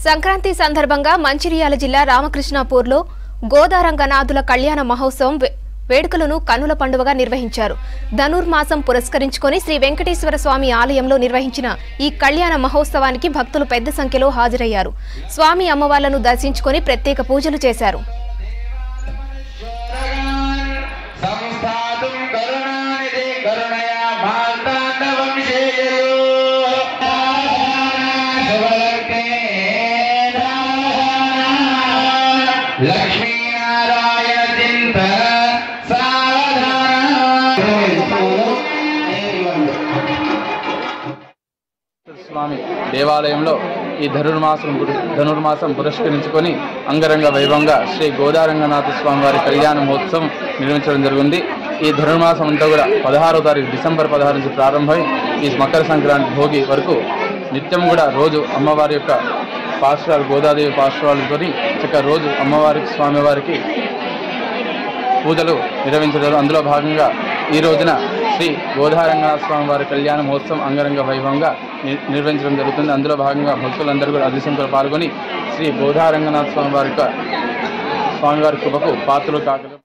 సంక్రాంతి సందర్భంగా మంచిర్యాల జిల్లా రామకృష్ణాపూర్లో గోదారంగనాథుల కళ్యాణ మహోత్సవం వే- వేడుకలను కన్నుల పండుగగా నిర్వహించారు ధనుర్మాసం పురస్కరించుకొని శ్రీ వెంకటేశ్వర స్వామి ఆలయంలో నిర్వహించిన ఈ కళ్యాణ మహోత్సవానికి భక్తులు పెద్ద సంఖ్యలో హాజరయ్యారు స్వామి అమ్మవార్లను దర్శించుకొని ప్రత్యేక పూజలు చేశారు సంస్థాతుం కరుణానిధి కరుణయా మార్తాండవంశేయో లక్ష్మీనారాయణ చింత స్వామి దేవాలయంలో ఈ ధనుర్మాసం పురు- ధనుర్మాసం పురస్కరించుకొని అంగరంగ వైభవంగా శ్రీ గోదారంగనాథ స్వామి వారి కళ్యాణ మహోత్సవం నిర్వహించడం జరిగింది ఈ ధనుర్మాసం అంతా కూడా పదహారో తారీఖు డిసెంబర్ పదహారు నుంచి ప్రారంభమై ఈ మకర సంక్రాంతి భోగి వరకు నిత్యం కూడా రోజు అమ్మవారి యొక్క పాశ్రాలు గోదాదేవి పాశ్రాలతో చక్క రోజు అమ్మవారికి స్వామివారికి పూజలు నిర్వహించడం అందులో భాగంగా ఈ రోజున శ్రీ గోదారంగనాథ స్వామి వారి కళ్యాణ మహోత్సవం అంగరంగ వైభవంగా ని- నిర్వహించడం జరుగుతుంది అందులో భాగంగా భక్తులందరూ కూడా అధిశంకులు పాల్గొని శ్రీ గోదారంగనాథ స్వామి వారి యొక్క స్వామివారి కృపకు పాత్రలు కాకలు